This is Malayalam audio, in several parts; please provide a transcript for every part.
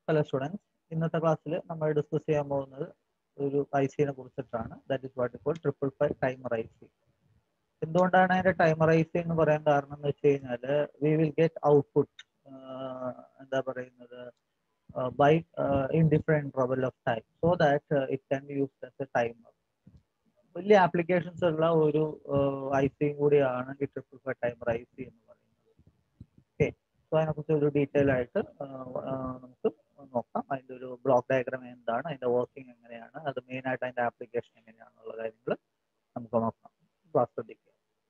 ഹലോ സ്റ്റുഡൻസ് ഇന്നത്തെ ക്ലാസ്സിൽ നമ്മൾ ഡിസ്കസ് ചെയ്യാൻ പോകുന്നത് ഒരു ഐ സിനെ കുറിച്ചിട്ടാണ് ദാറ്റ് ഇസ് വാട്ട് ഇപ്പോൾ triple five timer I C എന്തുകൊണ്ടാണ് അതിന്റെ ടൈമർ ഐ സി എന്ന് പറയാൻ കാരണം എന്ന് വെച്ച് കഴിഞ്ഞാൽ വി വിൽ ഗെറ്റ് ഔട്ട്പുട്ട് എന്താ പറയുന്നത് by in different trouble of time so that it can be use as a timer വലിയ ആപ്ലിക്കേഷൻസ് ഉള്ള ഒരു ഐ സിയും കൂടിയാണ് ഈ triple five timer I C എന്ന് പറയുന്നത് ഓക്കെ സോ അതിനെക്കുറിച്ച് ഒരു ഡീറ്റെയിൽ ആയിട്ട് നമുക്ക് നോക്കാം അതിന്റെ ഒരു ബ്ലോക്ക് ഡയഗ്രാം എന്താണ് അതിന്റെ വർക്കിംഗ് എങ്ങനെയാണ് അത് മെയിൻ ആയിട്ട് അതിന്റെ ആപ്ലിക്കേഷൻ എങ്ങനെയാണെന്നുള്ള കാര്യങ്ങൾ നമുക്ക് നോക്കാം ക്ലാസ് ശ്രദ്ധിക്കുക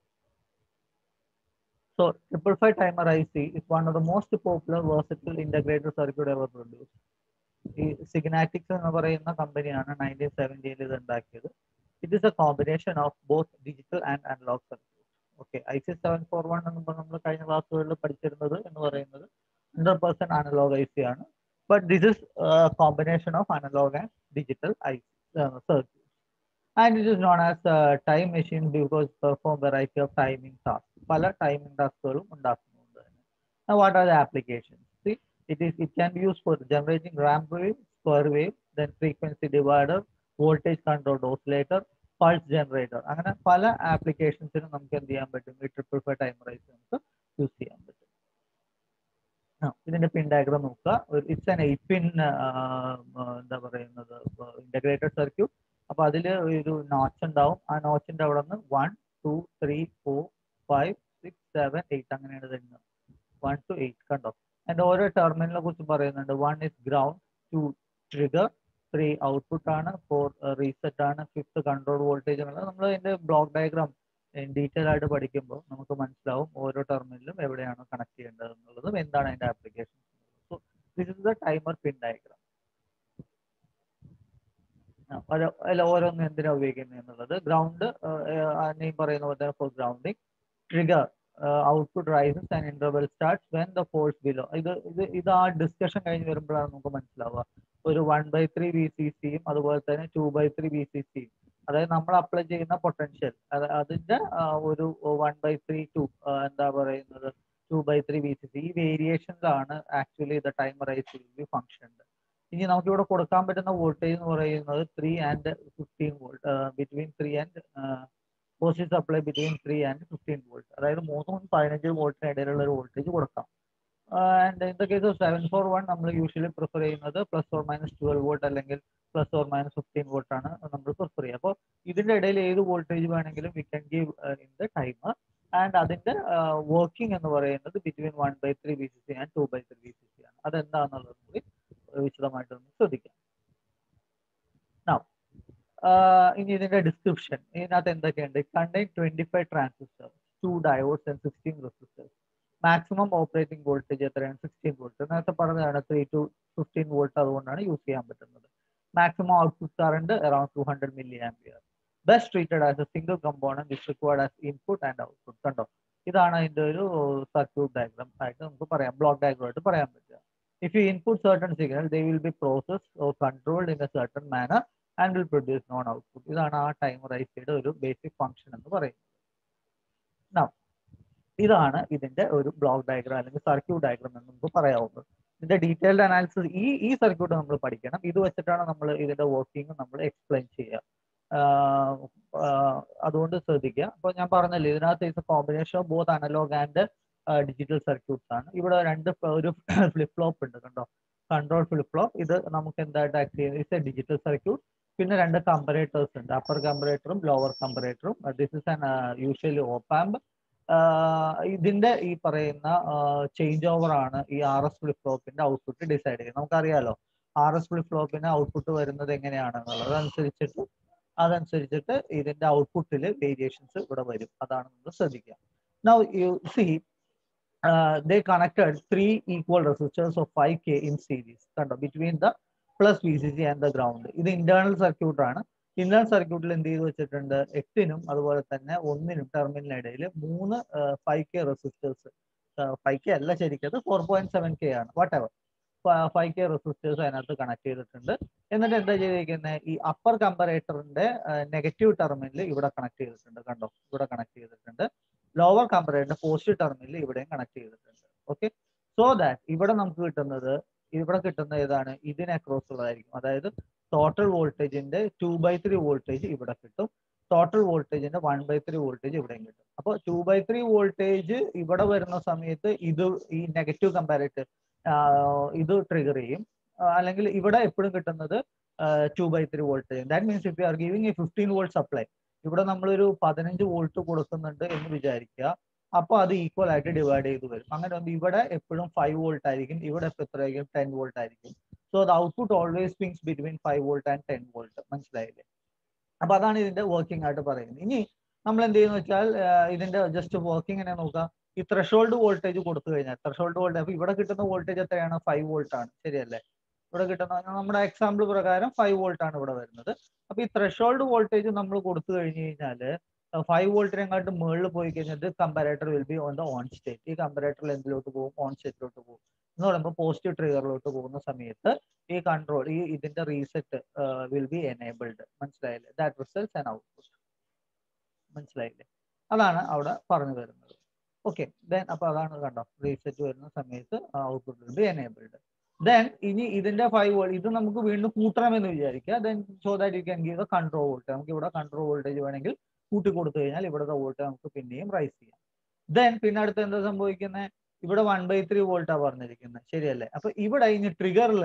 so triple five timer I C is one of the most popular versatile integrated circuit ever produce ഈ സിഗ്നാറ്റിക്സ് എന്ന് പറയുന്ന കമ്പനിയാണ് നയൻറ്റീൻ സെവൻറ്റിയിൽ ഇത് ഉണ്ടാക്കിയത് it is a combination of both digital and analog circuit okay I C seven four one എന്ന് നമ്മൾ കഴിഞ്ഞ ക്ലാസ്സുകളിൽ പഠിച്ചിരുന്നത് എന്ന് പറയുന്നത് hundred percent analog I C ആണ് but this is a combination of analog and digital IC uh, circuits. And it is known as a time machine because perform variety of timing tasks. പല ടൈമിംഗ് ടാസ്കുകളും ഉണ്ടാക്കുന്നുണ്ട് Now, what are the applications? See, it is it can be used for generating ramp wave, square wave, then frequency divider, voltage controlled oscillator, pulse generator. അങ്ങനെ പല ആപ്ലിക്കേഷൻസിനും നമുക്ക് എന്ത് ചെയ്യാൻ പറ്റും ഈ ട്രിപ്പിൾ ഫൈവ് ടൈമറൈസ് നമുക്ക് യൂസ് ചെയ്യാൻ പറ്റും ഇതിന്റെ പിൻ ഡയഗ്രാം നോക്കുക ഇറ്റ്സ് ആൻ എയ്റ്റ് പിൻ എന്താ പറയുന്നത് ഇന്റഗ്രേറ്റഡ് സർക്യൂട്ട് അപ്പൊ അതിൽ ഒരു നോച്ച് ഉണ്ടാവും ആ നോച്ചിന്റെ അവിടെ നിന്ന് one two three four five six seven eight അങ്ങനെയാണ് തരുന്നത് വൺ ടു എയ്റ്റ് കണ്ടോ അതിന്റെ ഓരോ ടെർമിനലിനെ കുറിച്ച് പറയുന്നുണ്ട് one is ground two trigger three output ആണ് ഫോർ റീസെറ്റ് ആണ് ഫിഫ്ത്ത് കൺട്രോൾ വോൾട്ടേജ് എന്നുള്ളത് നമ്മൾ അതിന്റെ ബ്ലോക്ക് ഡയഗ്രാം ഡീറ്റെയിൽ ആയിട്ട് പഠിക്കുമ്പോൾ നമുക്ക് മനസ്സിലാവും ഓരോ ടെർമിനലും എവിടെയാണ് കണക്ട് ചെയ്യേണ്ടത് എന്നുള്ളതും എന്താണ് അതിന്റെ application so this is the timer pin diagram അല്ല ഓരോന്നും എന്തിനാ ഉപയോഗിക്കുന്നത് എന്നുള്ളത് ഗ്രൗണ്ട് നെയിം പറയുന്ന പോലെ തന്നെ for grounding trigger output rises and interval start when the force below ഇത് ഇത് ഇത് ആ ഡിസ്കഷൻ കഴിഞ്ഞ് വരുമ്പോഴാണ് നമുക്ക് മനസ്സിലാവുക ഒരു one by three B C സിയും അതുപോലെ തന്നെ two by three B C സിയും അതായത് നമ്മൾ അപ്ലൈ ചെയ്യുന്ന പൊട്ടൻഷ്യൽ അതിന്റെ ഒരു വൺ ബൈ ത്രീ ടു എന്താ പറയുന്നത് two by three B C C ഈ വേരിയേഷനിലാണ് actually the timer I C be function ഇനി നമുക്ക് ഇവിടെ കൊടുക്കാൻ പറ്റുന്ന വോൾട്ടേജ് എന്ന് പറയുന്നത് three and fifteen volt between three and positive supply between three and fifteen volt അതായത് മൂന്നും പതിനഞ്ച് വോൾട്ടിന് ഇടയിലുള്ള ഒരു വോൾട്ടേജ് കൊടുക്കാം and in the case of seven four one നമ്മൾ യൂഷ്വലി പ്രിഫർ ചെയ്യുന്നത് plus or minus twelve volt അല്ലെങ്കിൽ plus or minus fifteen volt ആണ് നമ്മൾ പ്രിഫർ ചെയ്യുക അപ്പോൾ ഇതിന്റെ ഇടയിൽ ഏത് വോൾട്ടേജ് വേണമെങ്കിലും we can give in the timer and അതിന്റെ വർക്കിംഗ് എന്ന് പറയുന്നത് between one by three B C C and two by three B C C ആണ് അതെന്താണെന്നുള്ളത് കൂടി വിശദമായിട്ട് ഒന്ന് ശ്രദ്ധിക്കാം ഇനി ഇതിന്റെ ഡിസ്ക്രിപ്ഷൻ ഇതിനകത്ത് എന്തൊക്കെയുണ്ട് contain twenty five transistor two diodes and sixteen resistors maximum operating voltage എത്രയാണ് സിക്സ്റ്റീൻ വോൾട്ട് നേരത്തെ പറഞ്ഞതാണ് ത്രീ ടു ഫിഫ്റ്റീൻ വോൾട്ട് അതുകൊണ്ടാണ് യൂസ് ചെയ്യാൻ പറ്റുന്നത് maximum output current around two hundred milli ampere best treated as a single component is required as input and output കണ്ടോ ഇതാണ് അതിന്റെ ഒരു സർക്യൂട്ട് ഡയഗ്രാം ആയിട്ട് നമുക്ക് പറയാം ബ്ലോക്ക് ഡയഗ്രാം ആയിട്ട് പറയാൻ പറ്റുക if you input certain signal they will be process or controlled in a certain manner and will produce non output ഇതാണ് ആ ടൈമർ ഐസിയുടെ ഒരു ബേസിക് ഫംഗ്ഷൻ എന്ന് പറയുന്നത് ഇതാണ് ഇതിന്റെ ഒരു ബ്ലോക്ക് ഡയഗ്രാം അല്ലെങ്കിൽ സർക്യൂട്ട് ഡയഗ്രാം എന്ന് നമുക്ക് പറയാവുന്നത് ഇതിന്റെ ഡീറ്റെയിൽഡ് അനാലിസിസ് ഈ ഈ സർക്യൂട്ട് നമ്മൾ പഠിക്കണം ഇത് വെച്ചിട്ടാണ് നമ്മൾ ഇതിന്റെ വർക്കിംഗ് നമ്മൾ എക്സ്പ്ലെയിൻ ചെയ്യുക അതുകൊണ്ട് ശ്രദ്ധിക്കുക അപ്പൊ ഞാൻ പറഞ്ഞല്ലോ ഇതിനകത്ത് is combination of both analog and digital circuits ആണ് ഇവിടെ രണ്ട് ഒരു ഫ്ലിപ്പ് ഫ്ലോപ്പ് ഉണ്ട് കണ്ടോ കൺട്രോൾ ഫ്ലിപ്പ് ഫ്ലോപ്പ് ഇത് നമുക്ക് എന്തായിട്ട് ആക്ട് ചെയ്യുന്നത് ഇറ്റ്സ് എ ഡിജിറ്റൽ സർക്യൂട്ട് പിന്നെ രണ്ട് കമ്പറേറ്റേഴ്സ് ഉണ്ട് അപ്പർ കമ്പറേറ്ററും ലോവർ കമ്പറേറ്ററും this is an usually opamp ഇതിന്റെ ഈ പറയുന്ന ചേഞ്ച് ഓവർ ആണ് ഈ ആർ എസ് ഫ്ലിപ്പ് ഫ്ലോപ്പിന്റെ ഔട്ട്പുട്ട് ഡിസൈഡ് ചെയ്യുന്നത് നമുക്കറിയാലോ ആർ എസ് ഫ്ലിപ്പ് ഫ്ലോപ്പിന് ഔട്ട്പുട്ട് വരുന്നത് എങ്ങനെയാണെന്നുള്ളത് അതനുസരിച്ചിട്ട് അതനുസരിച്ചിട്ട് ഇതിന്റെ ഔട്ട്പുട്ടിൽ വേരിയേഷൻസ് ഇവിടെ വരും അതാണ് നമ്മൾ ശ്രദ്ധിക്കുക now you see they connected three equal resistors of five K in series കണ്ടോ between the plus V C C and the ground ഇത് ഇന്റേണൽ സർക്യൂട്ട് ആണ് ഇന്റേണൽ സർക്യൂട്ടിൽ എന്ത് ചെയ്ത് വെച്ചിട്ടുണ്ട് എട്ടിനും അതുപോലെ തന്നെ ഒന്നിനും ടെർമിനലിനിടയിൽ മൂന്ന് five K resistors five K അല്ല ശരിക്കത് ഫോർ പോയിന്റ് സെവൻ കെ ആണ് whatever five K resistors അതിനകത്ത് കണക്ട് ചെയ്തിട്ടുണ്ട് എന്നിട്ട് എന്താ ചെയ്തിരിക്കുന്നത് ഈ അപ്പർ കമ്പറേറ്ററിന്റെ നെഗറ്റീവ് ടെർമിനൽ ഇവിടെ കണക്ട് ചെയ്തിട്ടുണ്ട് കണ്ടോ ഇവിടെ കണക്ട് ചെയ്തിട്ടുണ്ട് ലോവർ കമ്പറേറ്ററിന്റെ പോസിറ്റീവ് ടെർമിനൽ ഇവിടെയും കണക്ട് ചെയ്തിട്ടുണ്ട് ഓക്കെ സോ ദാറ്റ് ഇവിടെ നമുക്ക് കിട്ടുന്നത് ഇവിടെ കിട്ടുന്ന ഏതാണ് ഇതിന് അക്രോസ് ഉള്ളതായിരിക്കും അതായത് ടോട്ടൽ വോൾട്ടേജിന്റെ ടു ബൈ ത്രീ വോൾട്ടേജ് ഇവിടെ കിട്ടും ടോട്ടൽ വോൾട്ടേജിന്റെ വൺ ബൈ ത്രീ വോൾട്ടേജ് ഇവിടെയും കിട്ടും അപ്പോൾ ടു ബൈ ത്രീ വോൾട്ടേജ് ഇവിടെ വരുന്ന സമയത്ത് ഇത് ഈ നെഗറ്റീവ് കമ്പാരേറ്റീവ് ഇത് ട്രിഗർ ചെയ്യും ആ, അല്ലെങ്കിൽ ഇവിടെ എപ്പോഴും കിട്ടുന്നത് two by three voltage that means if you are giving a fifteen volt supply ഇവിടെ നമ്മളൊരു പതിനഞ്ച് വോൾട്ട് കൊടുക്കുന്നുണ്ട് എന്ന് വിചാരിക്കുക അപ്പോൾ അത് ഈക്വൽ ആയിട്ട് ഡിവൈഡ് ചെയ്ത് വരും അങ്ങനെ വരുമ്പോൾ ഇവിടെ എപ്പോഴും ഫൈവ് വോൾട്ട് ആയിരിക്കും ഇവിടെ എപ്പോൾ എത്രയായിരിക്കും ടെൻ വോൾട്ട് ആയിരിക്കും so the output always pings between five volt and ten volt മനസ്സിലായില്ലേ അപ്പൊ അതാണ് ഇതിന്റെ വർക്കിംഗ് ആയിട്ട് പറയുന്നത് ഇനി നമ്മൾ എന്ത് ചെയ്യുന്ന വെച്ചാൽ ആ, ഇതിന്റെ ജസ്റ്റ് വർക്കിംഗ് എങ്ങനെ നോക്കാം ഈ ത്രഷോൾഡ് വോൾട്ടേജ് കൊടുത്തു കഴിഞ്ഞാൽ ത്രഷോൾഡ് വോൾട്ടേജ് അപ്പൊ ഇവിടെ കിട്ടുന്ന വോൾട്ടേജ് എത്രയാണ് ഫൈവ് വോൾട്ട് ആണ് ശരിയല്ലേ ഇവിടെ കിട്ടുന്ന നമ്മുടെ എക്സാമ്പിൾ പ്രകാരം ഫൈവ് വോൾട്ട് ആണ് ഇവിടെ വരുന്നത് അപ്പൊ ഈ ത്രഷോൾഡ് വോൾട്ടേജ് നമ്മൾ കൊടുത്തു കഴിഞ്ഞു കഴിഞ്ഞാല് ഫൈവ് വോൾട്ടിനെങ്ങാട്ടും മുകളിൽ പോയി കഴിഞ്ഞാൽ comparator will be on the on state ഈ കമ്പാരേറ്ററിൽ എന്തിലോട്ട് പോകും ഓൺ സ്റ്റേറ്റിലോട്ട് പോകും എന്ന് പറയുമ്പോൾ പോസിറ്റീവ് ട്രിഗറിലോട്ട് പോകുന്ന സമയത്ത് ഈ കൺട്രോൾ ഈ ഇതിന്റെ റീസെറ്റ് വിൽ ബി എനേബിൾഡ് മനസ്സിലായില്ലേ ദാറ്റ് റിസൾട്ട്സ് ആൻഡ് ഔട്ട്പുട്ട് മനസ്സിലായില്ലേ അതാണ് അവിടെ പറഞ്ഞു വരുന്നത് ഓക്കെ ദെൻ അപ്പൊ അതാണ് കണ്ടോ റീസെറ്റ് വരുന്ന സമയത്ത് output will be enabled then ഇനി ഇതിന്റെ ഫൈവ് വോൾട്ട് ഇത് നമുക്ക് വീണ്ടും കൂട്ടണമെന്ന് വിചാരിക്കുക then so that you can give the control volt നമുക്ക് ഇവിടെ കൺട്രോൾ വോൾട്ടേജ് വേണമെങ്കിൽ കൂട്ടി കൊടുത്തു കഴിഞ്ഞാൽ ഇവിടുത്തെ വോൾട്ട് നമുക്ക് പിന്നെയും റൈസ് ചെയ്യാം ദെൻ പിന്നെ അടുത്ത് എന്താ സംഭവിക്കുന്നത് ഇവിടെ വൺ ബൈ ത്രീ വോൾട്ടാ പറഞ്ഞിരിക്കുന്നത് ശരിയല്ലേ അപ്പൊ ഇവിടെ ഇനി ട്രിഗറിൽ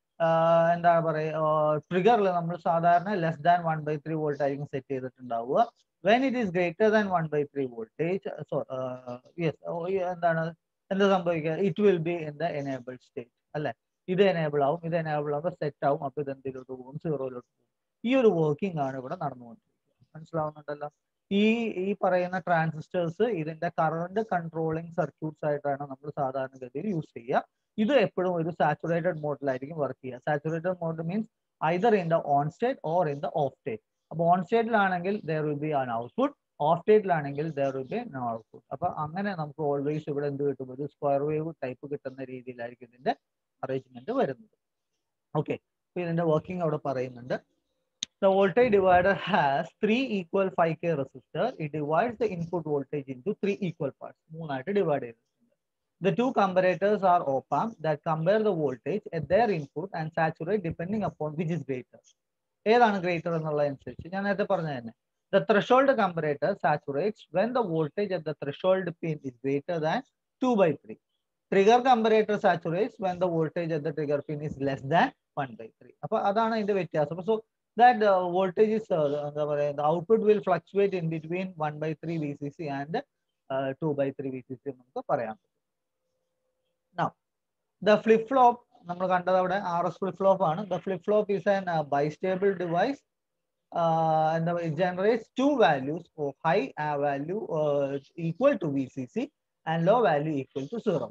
എന്താ പറയുക ട്രിഗറിൽ നമ്മൾ സാധാരണ less than one by three volt ആയിരിക്കും സെറ്റ് ചെയ്തിട്ടുണ്ടാവുക when it is greater than one by three voltage so yes എന്താണ് എന്താ സംഭവിക്കുക it will be in the enabled state അല്ലെ ഇത് എനേബിൾ ആവും ഇത് എനേബിൾ ആവുമ്പോൾ സെറ്റ് ആവും അപ്പൊ ഇത് എന്തിലോട്ട് പോകും സീറോയിലോട്ട് പോകും ഈ ഒരു വർക്കിംഗ് ആണ് ഇവിടെ നടന്നുകൊണ്ടിരിക്കുന്നത് മനസ്സിലാവുന്നുണ്ടല്ലോ ഈ ഈ പറയുന്ന ട്രാൻസിസ്റ്റേഴ്സ് ഇതിന്റെ കറണ്ട് കൺട്രോളിങ് സർക്യൂട്ട്സ് ആയിട്ടാണ് നമ്മൾ സാധാരണഗതിയിൽ യൂസ് ചെയ്യുക ഇത് എപ്പോഴും ഒരു സാച്ചുറേറ്റഡ് മോഡിലായിരിക്കും വർക്ക് ചെയ്യുക saturated mode means either in the on state or in the off state അപ്പൊ ഓൺ സ്റ്റേറ്റിലാണെങ്കിൽ there will be an output off സ്റ്റേറ്റിലാണെങ്കിൽ there will be no output അപ്പൊ അങ്ങനെ നമുക്ക് ഓൾവേസ് ഇവിടെ എന്ത് കിട്ടും ഒരു സ്ക്വയർ വേവ് ടൈപ്പ് കിട്ടുന്ന രീതിയിലായിരിക്കും ഇതിന്റെ അറേഞ്ച്മെന്റ് വരുന്നത് ഓക്കെ അപ്പൊ ഇതിന്റെ വർക്കിംഗ് അവിടെ പറയുന്നുണ്ട് The voltage divider has three equal 5k resistor. It divides the input voltage into three equal parts. മൂന്നായിട്ട് divide ചെയ്തിട്ടുണ്ട്. The two comparators are op-amp that compare the voltage at their input and saturate depending upon which is greater. ഏതാണ് greater എന്നുള്ളതനുസരിച്ച് ഞാൻ നേരത്തെ പറഞ്ഞ തന്നെ The threshold comparator saturates when the voltage at the threshold pin is greater than 2 by 3. Trigger comparator saturates when the voltage at the trigger pin is less than 1 by 3. അപ്പൊ അതാണ് അതിന്റെ വ്യത്യാസം so that uh, voltage is uh, എന്താ പറയാ the output will fluctuate in between 1 by 3 VCC and uh, 2 by 3 VCC നമുക്ക് പറയാം now the flip flop നമ്മൾ കണ്ടത് അവിടെ ആർ എസ് ഫ്ലിപ്പ് ഫ്ലോപ്പ് ആണ് the flip flop is an bistable device എന്താ പറയുക generates two values high value equal to V C C and low value equal to zero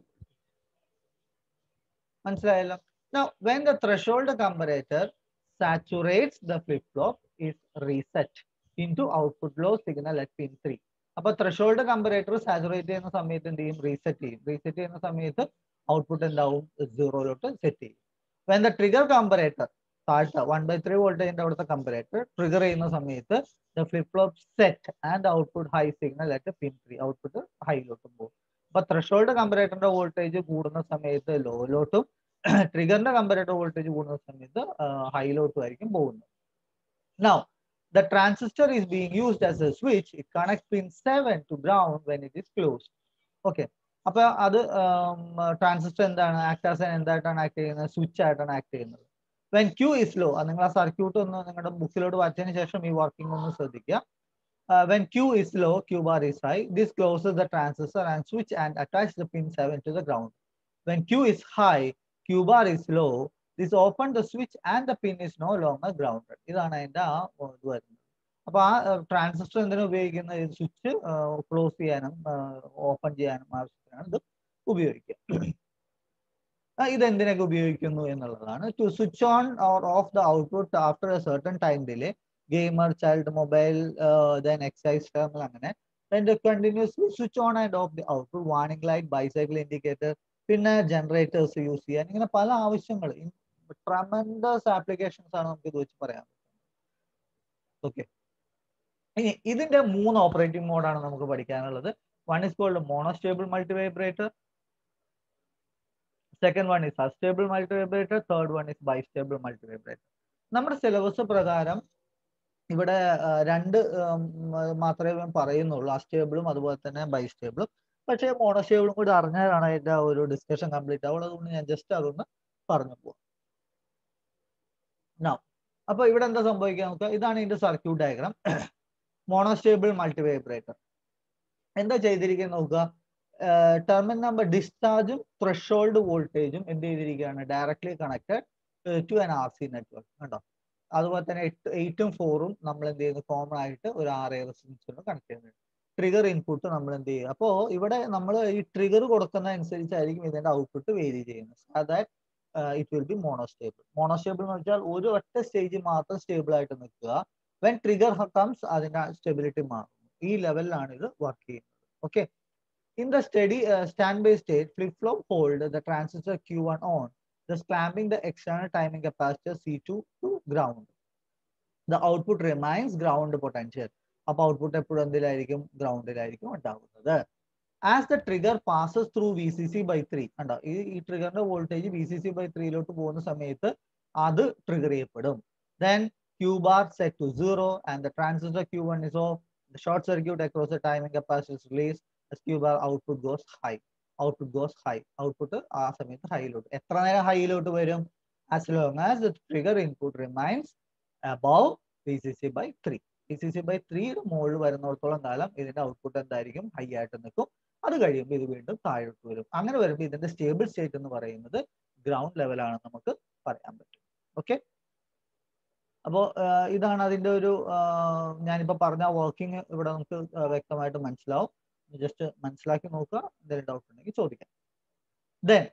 മനസ്സിലായല്ലോ Now, when the threshold comparator saturates the flip-flop is reset into output low signal at pin 3. അപ്പൊ ത്രഷോൾഡ് കമ്പറേറ്റർ സാച്ചുറേറ്റ് ചെയ്യുന്ന സമയത്ത് എന്ത് ചെയ്യും റീസെറ്റ് ചെയ്യും റീസെറ്റ് ചെയ്യുന്ന സമയത്ത് ഔട്ട്പുട്ട് എന്താവും സീറോയിലോട്ട് സെറ്റ് ചെയ്യും വെൻ ദ ട്രിഗർ കമ്പറേറ്റർ താഴ്ത്ത വൺ ബൈ ത്രീ വോൾട്ടേജിന്റെ അവിടുത്തെ കമ്പറേറ്റർ ട്രിഗർ ചെയ്യുന്ന സമയത്ത് the flip flop set and output high signal at pin three output ഹൈയിലോട്ടും പോകും അപ്പൊ ത്രഷോൾഡ് കമ്പറേറ്ററിന്റെ വോൾട്ടേജ് കൂടുന്ന സമയത്ത് ലോയിലോട്ടും ട്രിഗറിന്റെ കമ്പറേറ്റർ വോൾട്ടേജ് കൂടുന്ന സമയത്ത് ഹൈയിലോട്ടും ആയിരിക്കും പോകുന്നത് now the transistor is being used as a switch it connects pin 7 to ground when it is closed okay അപ്പൊ അത് ട്രാൻസിസ്റ്റർ എന്താണ് ആക്ട് ആസ് എന്തായിട്ടാണ് ആക്ട് ചെയ്യുന്നത് സ്വിച്ച് ആയിട്ടാണ് ആക്ട് ചെയ്യുന്നത് വെൻ ക്യൂ ഇസ് ലോ നിങ്ങൾ ആ സർക്യൂട്ട് ഒന്ന് നിങ്ങളുടെ ബുക്കിലോട്ട് വായിച്ചതിന് ശേഷം ഈ വർക്കിംഗ് ഒന്ന് ശ്രദ്ധിക്കുക when Q is low Q bar is high this closes the transistor and switch and attach the pin seven to the ground when Q is high Q bar is low this open the switch and the pin is no longer grounded ഇതാണ് അതിന്റെ ആ ഇത് വരുന്നത് അപ്പൊ ആ ട്രാൻസിസ്റ്റർ എന്തിനാ ഉപയോഗിക്കുന്നത് ഇത് സ്വിച്ച് ക്ലോസ് ചെയ്യാനും ഓപ്പൺ ചെയ്യാനും ആവശ്യത്തിനാണ് ഇത് ഉപയോഗിക്കുക ഇത് എന്തിനൊക്കെ ഉപയോഗിക്കുന്നു എന്നുള്ളതാണ് to switch on or off the output after a certain time delay gamer child mobile then excise terminal അങ്ങനെ then the continuously switch on and off the output warning light bicycle indicator പിന്നെ ജനറേറ്റേഴ്സ് യൂസ് ചെയ്യാൻ ഇങ്ങനെ പല ആവശ്യങ്ങൾ ട്രമൻഡസ് ആപ്ലിക്കേഷൻസ് ആണ് നമുക്ക് ഇത് വെച്ച് പറയാൻ ഓക്കെ ഇനി ഇതിന്റെ മൂന്ന് ഓപ്പറേറ്റിംഗ് മോഡാണ് നമുക്ക് പഠിക്കാനുള്ളത് one is called monostable multivibrator second one is astable multivibrator third one is bistable multivibrator നമ്മുടെ സിലബസ് പ്രകാരം ഇവിടെ രണ്ട് മാത്രമേ പറയുന്നുള്ളൂ അസ്റ്റേബിളും അതുപോലെ തന്നെ ബൈസ്റ്റേബിളും പക്ഷേ മോണോസ്റ്റേബിളും കൂടി അറിഞ്ഞാലാണ് അതിന്റെ ഒരു ഡിസ്കഷൻ കംപ്ലീറ്റ് ആവുള്ളൂ അതുകൊണ്ട് ഞാൻ ജസ്റ്റ് അതൊന്ന് പറഞ്ഞു പോവാം അപ്പൊ ഇവിടെ എന്താ സംഭവിക്കുക നമുക്ക് ഇതാണ് ഇതിന്റെ സർക്യൂട്ട് ഡയഗ്രാം മോണോസ്റ്റേബിൾ മൾട്ടിവൈബ്രേറ്റർ എന്താ ചെയ്തിരിക്കുന്നത് നോക്കുക ടെർമിനൽ നമ്പർ ഡിസ്ചാർജും ത്രഷോൾഡ് വോൾട്ടേജും എന്ത് ചെയ്തിരിക്കുകയാണ് directly connected to an R C network കണ്ടോ അതുപോലെ തന്നെ എട്ട് എയ്റ്റും ഫോറും നമ്മൾ എന്ത് ചെയ്യുന്നു കോമൺ ആയിട്ട് ഒരു ആർ എ റെസിസ്റ്റൻസിന് കണക്ട് ചെയ്യുന്നുണ്ട് ട്രിഗർ ഇൻപുട്ട് നമ്മൾ എന്ത് ചെയ്യുക അപ്പോൾ ഇവിടെ നമ്മൾ ഈ ട്രിഗർ കൊടുക്കുന്ന അനുസരിച്ചായിരിക്കും ഇതിന്റെ ഔട്ട്പുട്ട് വേരി ചെയ്യുന്നത് അതായത് it will be monostable monostable എന്ന് വെച്ചാൽ ഒരു ഒറ്റ സ്റ്റേജ് മാത്രം സ്റ്റേബിൾ ആയിട്ട് നിൽക്കുക വെൻ ട്രിഗർ കംസ് അതിന്റെ സ്റ്റെബിലിറ്റി മാറും ഈ ലെവലിലാണ് ഇത് വർക്ക് ചെയ്യുന്നത് okay in the steady standby state flip flop hold the transistor Q one on thus clamping the external timing capacitor C2 to ground. The output remains ground potential. അപ്പോൾ ഔട്ട്പുട്ട് എപ്പോഴും എന്തിലായിരിക്കും ഗ്രൗണ്ടിലായിരിക്കും ഉണ്ടാകുന്നത് as the trigger passes through V C C by three ഉണ്ടോ ഈ ഈ ട്രിഗറിന്റെ voltage V C C by ത്രീയിലോട്ട് പോകുന്ന സമയത്ത് അത് ട്രിഗർ ചെയ്യപ്പെടും then Q bar set to zero and the transistor Q one is off the short circuit across the timing capacitor release Q bar output goes high output goes high output ആ സമയത്ത് ഹൈയിലോട്ട് എത്ര നേരം ഹൈയിലോട്ട് വരും as long as the trigger input remains above P C C by three P C C by ത്രീയുടെ മുകളിൽ വരുന്നിടത്തോളം കാലം ഇതിന്റെ ഔട്ട്പുട്ട് എന്തായിരിക്കും ഹൈ ആയിട്ട് നിൽക്കും അത് കഴിയുമ്പോൾ ഇത് വീണ്ടും താഴോട്ട് വരും അങ്ങനെ വരുമ്പോൾ ഇതിന്റെ സ്റ്റേബിൾ സ്റ്റേറ്റ് എന്ന് പറയുന്നത് ഗ്രൗണ്ട് ലെവലാണെന്ന് നമുക്ക് പറയാൻ പറ്റും ഓക്കെ അപ്പോൾ ഇതാണ് അതിന്റെ ഒരു ഞാനിപ്പോൾ പറഞ്ഞ വർക്കിംഗ് ഇവിടെ നമുക്ക് വ്യക്തമായിട്ട് മനസ്സിലാവും ജസ്റ്റ് മനസ്സിലാക്കി നോക്കുക എന്തെങ്കിലും ഡൗട്ട് ഉണ്ടെങ്കിൽ ചോദിക്കാം ദെൻ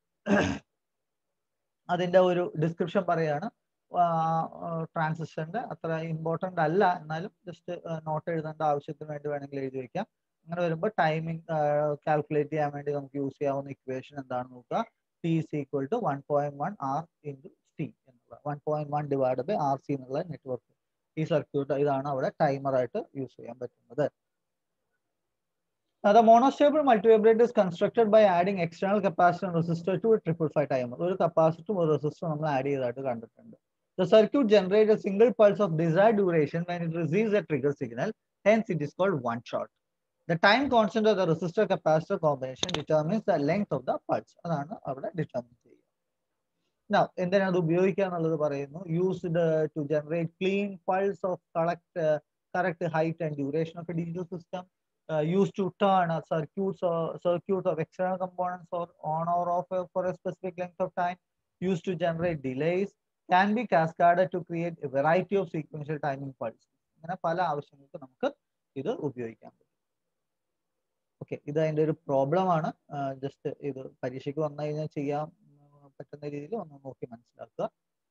അതിന്റെ ഒരു ഡിസ്ക്രിപ്ഷൻ പറയാണ് ട്രാൻസിസ്റ്ററിന്റെ അത്ര ഇമ്പോർട്ടൻ്റ് അല്ല എന്നാലും ജസ്റ്റ് നോട്ട് എഴുതേണ്ട ആവശ്യത്തിന് വേണ്ടി വേണമെങ്കിൽ എഴുതി വെക്കാം അങ്ങനെ വരുമ്പോൾ ടൈമിംഗ് കാൽക്കുലേറ്റ് ചെയ്യാൻ വേണ്ടി നമുക്ക് യൂസ് ചെയ്യാവുന്ന ഇക്വേഷൻ എന്താണെന്ന് നോക്കുക T is equal to one point one R into C എന്നുള്ള one point one divide by R C എന്നുള്ള നെറ്റ്വർക്ക് ഈ സർക്യൂട്ട് ഇതാണ് അവിടെ ടൈമർ ആയിട്ട് യൂസ് ചെയ്യാൻ പറ്റുന്നത് Uh, the monostable multivibrator is constructed by adding external capacitor and resistor to a triple five timer. ഒരു കപ്പാസിറ്ററും ഒരു റെസിസ്റ്ററും നമ്മൾ ആഡ് ചെയ്തതായിട്ട് കണ്ടിട്ടുണ്ട് The circuit generates a single pulse of desired duration when it receives a trigger signal. Hence, it is called one shot. The time constant of the resistor capacitor combination determines the length of the pulse. അതാണ് അവിടെ determine ചെയ്യുക. Now, എന്തിനാണ് അത് ഉപയോഗിക്കുക എന്നുള്ളത് പറയുന്നു used to generate clean pulse of correct correct height and duration of a digital system uh, used to turn uh, circuits or circuits of external components or on or off uh, for a specific length of time, used to generate delays, can be cascaded to create a variety of sequential timing pulses. അങ്ങനെ പല ആവശ്യങ്ങൾക്ക് നമുക്ക് ഇത് ഉപയോഗിക്കാൻ പറ്റും ഓക്കെ ഇത് അതിന്റെ ഒരു പ്രോബ്ലം ആണ് ജസ്റ്റ് ഇത് പരീക്ഷയ്ക്ക് വന്നു കഴിഞ്ഞാൽ ചെയ്യാൻ പറ്റുന്ന രീതിയിൽ ഒന്ന് നോക്കി മനസ്സിലാക്കുക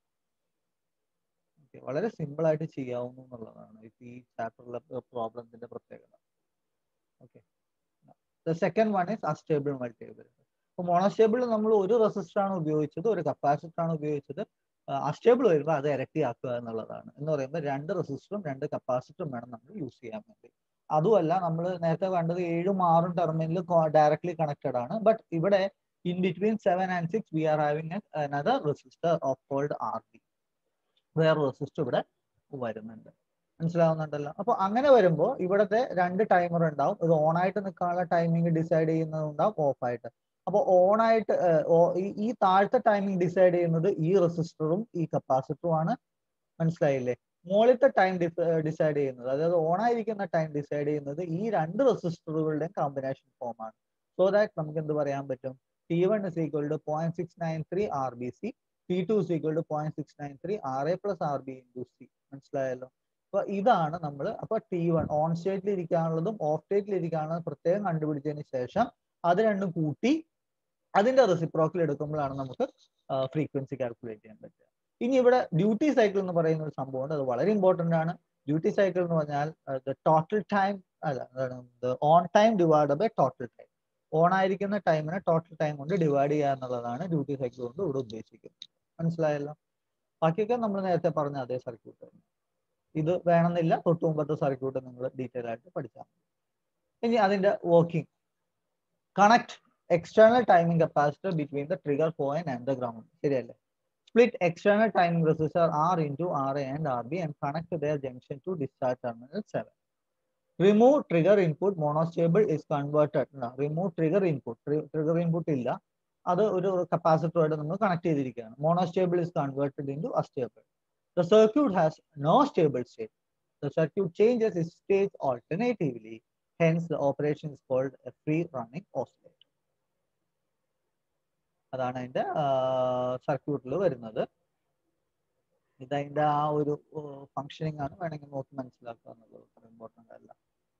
ഓക്കെ വളരെ സിമ്പിൾ ആയിട്ട് ചെയ്യാവുന്നു എന്നുള്ളതാണ് ഈ ചാപ്റ്ററിലെ പ്രോബ്ലത്തിന്റെ പ്രത്യേകത okay the second one is unstable multivibrator അപ്പോൾ മോണോസ്റ്റേബിൾ നമ്മൾ ഒരു റെസിസ്റ്റർ ആണ് ഉപയോഗിച്ചത് ഒരു കപ്പാസിറ്റർ ആണ് ഉപയോഗിച്ചത് അസ്റ്റേബിൾ വരുമ്പോൾ അത് ഇരട്ടിയാക്കുക എന്നുള്ളതാണ് എന്ന് പറയുമ്പോൾ രണ്ട് റെസിസ്റ്ററും രണ്ട് കപ്പാസിറ്ററും വേണം നമ്മൾ യൂസ് ചെയ്യാൻ വേണ്ടി അതുമല്ല നമ്മൾ നേരത്തെ കണ്ടത് ഏഴും ആറും ടെർമിനൽ ഡയറക്ട്ലി കണക്റ്റഡ് ആണ് ബട്ട് ഇവിടെ in between seven and six we are having another resistor of called R B വേറെ റെസിസ്റ്റർ ഇവിടെ വരുന്നുണ്ട് മനസ്സിലാവുന്നുണ്ടല്ലോ അപ്പൊ അങ്ങനെ വരുമ്പോൾ ഇവിടത്തെ രണ്ട് ടൈമർ ഉണ്ടാവും ഇത് ഓൺ ആയിട്ട് നിൽക്കാനുള്ള ടൈമിംഗ് ഡിസൈഡ് ചെയ്യുന്നതുണ്ടാവും ഓഫ് ആയിട്ട് അപ്പൊ ഓൺ ആയിട്ട് ഈ താഴത്തെ ടൈമിംഗ് ഡിസൈഡ് ചെയ്യുന്നത് ഈ റെസിസ്റ്ററും ഈ കപ്പാസിറ്ററും ആണ് മനസ്സിലായില്ലേ മുകളിലത്തെ ടൈം ഡിസൈഡ് ചെയ്യുന്നത് അതായത് ഓൺ ആയിരിക്കുന്ന ടൈം ഡിസൈഡ് ചെയ്യുന്നത് ഈ രണ്ട് റെസിസ്റ്ററുകളുടെയും കോമ്പിനേഷൻ ഫോം ആണ് സോ ദാറ്റ് നമുക്ക് എന്ത് പറയാൻ പറ്റും T one is equal to point six nine three R B C T two is equal to point six nine three R A plus R B into C മനസ്സിലായല്ലോ അപ്പൊ ഇതാണ് നമ്മൾ അപ്പൊ ടി വൺ ഓൺ സ്റ്റേറ്റിൽ ഇരിക്കാനുള്ളതും ഓഫ് സ്റ്റേറ്റിൽ ഇരിക്കാനുള്ളതും പ്രത്യേകം കണ്ടുപിടിച്ചതിന് ശേഷം അത് രണ്ടും കൂട്ടി അതിന്റെ റെസിപ്രോക്കൽ എടുക്കുമ്പോഴാണ് നമുക്ക് ഫ്രീക്വൻസി കാൽക്കുലേറ്റ് ചെയ്യാൻ പറ്റുക ഇനി ഇവിടെ ഡ്യൂട്ടി സൈക്കിൾ എന്ന് പറയുന്ന ഒരു സംഭവമുണ്ട് അത് വളരെ ഇമ്പോർട്ടന്റ് ആണ് ഡ്യൂട്ടി സൈക്കിൾ എന്ന് പറഞ്ഞാൽ ടോട്ടൽ ടൈം അല്ല on time divide by total time on ആയിരിക്കുന്ന ടൈമിനെ ടോട്ടൽ ടൈം കൊണ്ട് ഡിവൈഡ് ചെയ്യുക എന്നുള്ളതാണ് ഡ്യൂട്ടി സൈക്കിൾ കൊണ്ട് ഇവിടെ ഉദ്ദേശിക്കുന്നത് മനസ്സിലായല്ലോ ബാക്കിയൊക്കെ നമ്മൾ നേരത്തെ പറഞ്ഞ അതേ സർക്യൂട്ട് തന്നെ ഇത് വേണമെന്നില്ല തൊട്ട് മുമ്പത്തെ സർക്യൂട്ട് നിങ്ങൾ ഡീറ്റെയിൽ ആയിട്ട് പഠിച്ചാൽ മതി ഇനി അതിന്റെ working connect external timing capacitor between the trigger point and the ground. ശരിയല്ലേ split external timing resistor R into RA and RB and connect their junction to discharge terminal 7. Remove trigger input monostable is converted. Remove trigger input. Trigger input ഇല്ല അത് ഒരു കപ്പാസിറ്ററുമായിട്ട് നമ്മൾ കണക്ട് ചെയ്തിരിക്കുകയാണ് monostable is converted into astable the circuit has no stable state the circuit changes is state alternatively hence the operation is called a free running oscillator അതാണ് അതിന്റെ സർക്യൂട്ടിൽ വരുന്നത് ഇതതിന്റെ ആ ഒരു ഫങ്ഷനിങ് ആണ് വേണമെങ്കിൽ നോക്കി മനസ്സിലാക്കുക എന്നുള്ളത് അത്ര ഇമ്പോർട്ടൻ്റ് അല്ല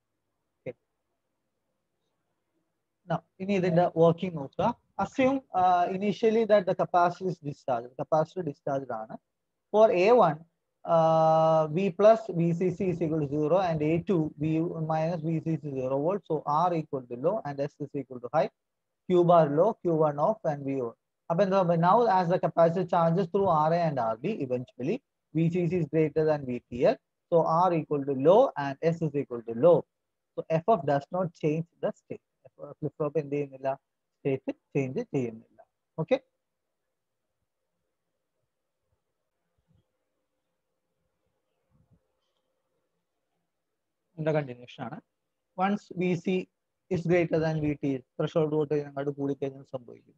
ഇനി ഇതിന്റെ വർക്കിംഗ് നോക്കുക assume uh, initially that the capacitor is discharged. The capacitor discharged ആണ്. For A1, uh, V plus VCC is equal to 0 and A2 V minus VCC is 0 volt. So R equal to low and S is equal to high. Q bar low, Q1 off and V on. But now as the capacitor charges through RA and RB, eventually VCC is greater than VTL. So R equal to low and S is equal to low. So FF does not change the state. Flip flop എന്ത് ചെയ്യുന്നില്ല സ്റ്റേറ്റ് ചേഞ്ച് ചെയ്യുന്നില്ല ഓക്കെ ഇതിന്റെ കണ്ടിന്യൂഷൻ ആണ് once V C is greater than V T threshold voltage അങ്ങോട്ട് കൂടിക്കഴിഞ്ഞാൽ സംഭവിക്കും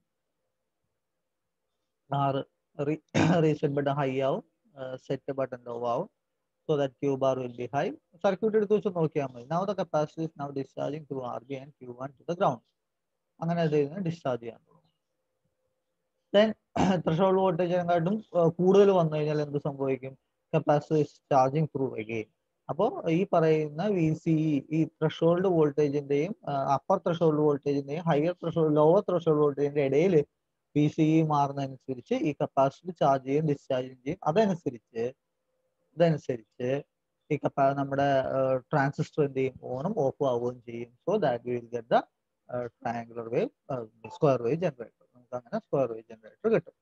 ആറ് റീസെറ്റ് ബട്ടൺ ഹൈ ആവും സെറ്റ് ബട്ടൺ ലോ ആവും so that Q bar will be high. Circuit എടുത്ത് വെച്ച് നോക്കിയാൽ മതി. Now the capacity is now discharging through RB and Q1 to the ground. അങ്ങനെ അത് ഡിസ്ചാർജ് ചെയ്യാൻ തുടങ്ങും ദെൻ ത്രഷോൾഡ് വോൾട്ടേജിനെക്കാട്ടും കൂടുതൽ വന്നു കഴിഞ്ഞാൽ എന്ത് സംഭവിക്കും കപ്പാസിറ്റി ചാർജിങ് ത്രൂ അഗെയിൻ അപ്പോൾ ഈ പറയുന്ന വി സി ഈ ത്രഷോൾഡ് വോൾട്ടേജിന്റെയും അപ്പർ ത്രഷോൾഡ് വോൾട്ടേജിന്റെയും ഹയർ ത്രഷോൾഡ് ലോവർ ത്രഷോൾഡ് വോൾട്ടേജിന്റെ ഇടയിൽ വി സി മാറുന്നതനുസരിച്ച് ഈ കപ്പാസിറ്റി ചാർജ് ചെയ്യും ഡിസ്ചാർജ് ചെയ്യും അതനുസരിച്ച് ഇതനുസരിച്ച് ഈ കപ്പാ നമ്മുടെ ട്രാൻസിസ്റ്റർ എന്ത് ചെയ്യും ഓണും ഓഫും ആവുകയും ചെയ്യും so that will get the triangular wave square wave generator നമുക്ക് അങ്ങനെ സ്ക്വയർ വേവ് ജനറേറ്റർ കിട്ടും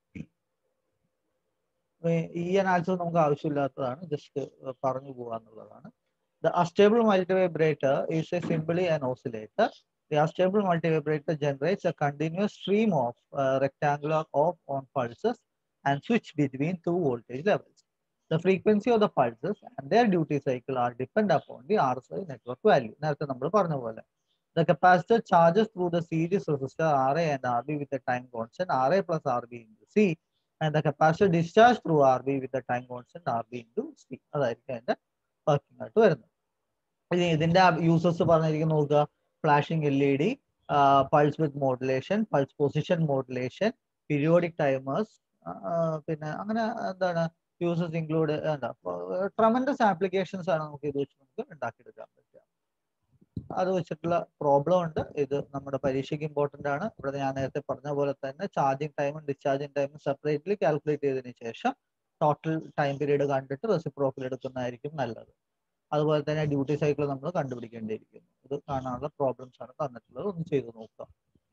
ഈ അനാലിസിസ് നമുക്ക് ആവശ്യമില്ലാത്തതാണ് ജസ്റ്റ് പറഞ്ഞു പോകാന്നുള്ളതാണ് the astable multivibrator is a simply an oscillator The unstable multivibrator generates a continuous stream of uh, rectangular off-on pulses and switch between two voltage levels. The frequency of the pulses and their duty cycle are depend upon the RSI network value. നേരത്തെ നമ്മൾ പറഞ്ഞ പോലെ The capacitor charges through the series resistor RA and RB with a time constant RA plus RB into C and the capacitor discharge through RB with a time constant RB into C. അതായിരിക്കും അതിന്റെ വർക്കിംഗ് ആയിട്ട് വരുന്നത് ഇനി ഇതിന്റെ യൂസേഴ്സ് പറഞ്ഞിരിക്കുന്ന നോക്കുക flashing L E D pulse with modulation pulse position modulation periodic timers പിന്നെ അങ്ങനെ എന്താണ് യൂസേഴ്സ് ഇൻക്ലൂഡ് എന്താ ട്രമൻഡസ് ആപ്ലിക്കേഷൻസ് ആണ് നമുക്ക് ഇത് വെച്ച് നമുക്ക് ഉണ്ടാക്കിയെടുക്കാൻ പറ്റുക അത് വെച്ചിട്ടുള്ള പ്രോബ്ലം ഉണ്ട് ഇത് നമ്മുടെ പരീക്ഷയ്ക്ക് ഇമ്പോർട്ടന്റ് ആണ് ഇവിടെ ഞാൻ നേരത്തെ പറഞ്ഞ പോലെ തന്നെ ചാർജിങ് ടൈമും ഡിസ്ചാർജിങ് ടൈമും സെപ്പറേറ്റ്ലി കാൽക്കുലേറ്റ് ചെയ്തതിന് ശേഷം ടോട്ടൽ ടൈം പീരീഡ് കണ്ടിട്ട് റെസിപ്രോക്കൽ എടുക്കുന്നതായിരിക്കും നല്ലത് അതുപോലെ തന്നെ ഡ്യൂട്ടി സൈക്കിൾ നമ്മൾ കണ്ടുപിടിക്കേണ്ടിയിരിക്കുന്നു ഇത് കാണാനുള്ള പ്രോബ്ലംസ് ആണ് തന്നിട്ടുള്ളത് ഒന്ന് ചെയ്ത് നോക്കാം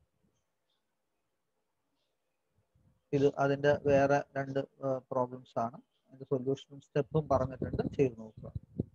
ഇത് അതിന്റെ വേറെ രണ്ട് പ്രോബ്ലംസ് ആണ് അതിന്റെ സൊല്യൂഷനും സ്റ്റെപ്പും പറഞ്ഞിട്ടുണ്ട് ചെയ്ത് നോക്കുക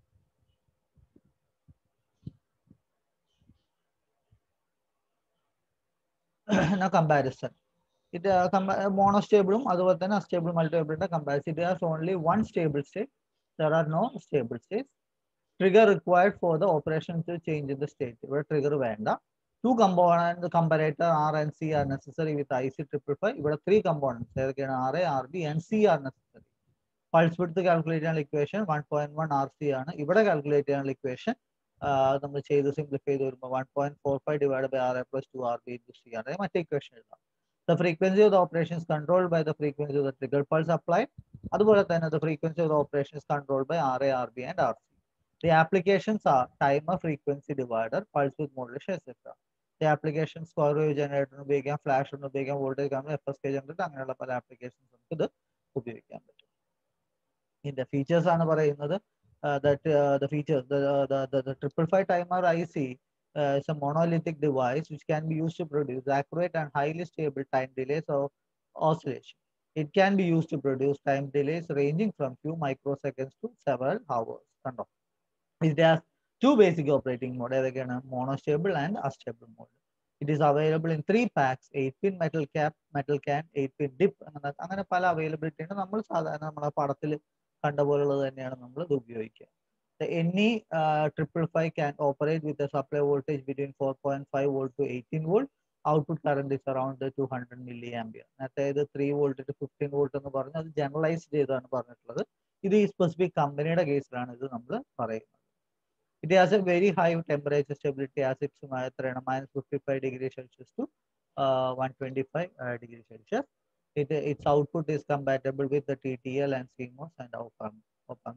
കമ്പാരിസൺ ഇത് മോണോസ്റ്റേബിളും അതുപോലെ തന്നെ അസ്റ്റേബിൾ മൾട്ടിവേബിളിന്റെ കമ്പാരിസൺ ഇത് has only one stable state there are no stable state trigger required for the operation to change in the state ഇവിടെ ട്രിഗർ വേണ്ട two component comparator R and C are necessary with I C triple five ഇവിടെ ത്രീ കമ്പോണൻസ് ഏതൊക്കെയാണ് R A R B and C are necessary pulse width calculate ചെയ്യാനുള്ള equation one point one R C ആണ് ഇവിടെ കാൽക്കുലേറ്റ് ചെയ്യാനുള്ള ഇക്വേഷൻ നമ്മൾ ചെയ്ത് സിംപ്ലിഫൈ ചെയ്ത് വരുമ്പോൾ one point four five divide by R A plus two R B into C ആണ് മറ്റേ ഇക്വേഷൻ എഴുതാം the frequency of the operation controlled by the frequency of the trigger pulse apply അതുപോലെ തന്നെ the frequency of the operation controlled by R A R B and R C the applications are timer frequency divider pulse with modulation etcetera the application square wave ജനറേറ്ററിന് ഉപയോഗിക്കാം ഫ്ലാഷിന് ഉപയോഗിക്കാം വോൾട്ടേജ് കാണുമ്പോൾ എഫ് എസ് കെ ജനറേറ്റർ അങ്ങനെയുള്ള പല ആപ്ലിക്കേഷൻസ് നമുക്ക് ഇത് ഉപയോഗിക്കാൻ പറ്റും ഇതിന്റെ ഫീച്ചേഴ്സ് ആണ് പറയുന്നത് that the features the triple five timer IC uh, is a monolithic device which can be used to produce accurate and highly stable time delays of oscillation. It can be used to produce time delays ranging from few microseconds to several hours. കണ്ടോ It has two basic operating mode ഏതൊക്കെയാണ് monostable and astable mode it is available in three packs eight pin metal cap metal can eight pin DIP അങ്ങനെ അങ്ങനെ പല അവൈലബിലിറ്റി ഉണ്ട് നമ്മൾ സാധാരണ നമ്മളെ പടത്തിൽ കണ്ട പോലുള്ളത് തന്നെയാണ് നമ്മൾ ഇത് ഉപയോഗിക്കുക any triple five can operate with supply voltage between four point five volt to eighteen volt output current is around two hundred milliampere നേരത്തെ ഇത് three volt to fifteen volt എന്ന് പറഞ്ഞ് അത് ജനറലൈസ് ചെയ്താണ് പറഞ്ഞിട്ടുള്ളത് ഇത് ഈ സ്പെസിഫിക് കമ്പനിയുടെ കേസിലാണ് ഇത് നമ്മൾ പറയുന്നത് it has a very high temperature stability as its എത്രയാണ് minus fifty five degree Celsius to one twenty five degree Celsius ഇത് its output is compatible with the T T L and CMOS and op amp op amp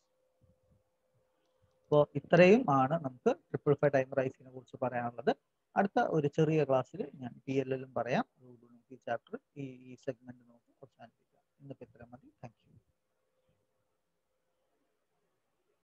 അപ്പോൾ ഇത്രയും ആണ് നമുക്ക് ട്രിപ്പിൾ ഫൈവ് ടൈം റൈസിനെ കുറിച്ച് പറയാനുള്ളത് അടുത്ത ഒരു ചെറിയ ക്ലാസ്സിൽ ഞാൻ പി എൽ എല്ലും പറയാം ഈ ചാപ്റ്റർ ഈ സെഗ്മെന്റ് നമുക്ക് അവസാനിപ്പിക്കാം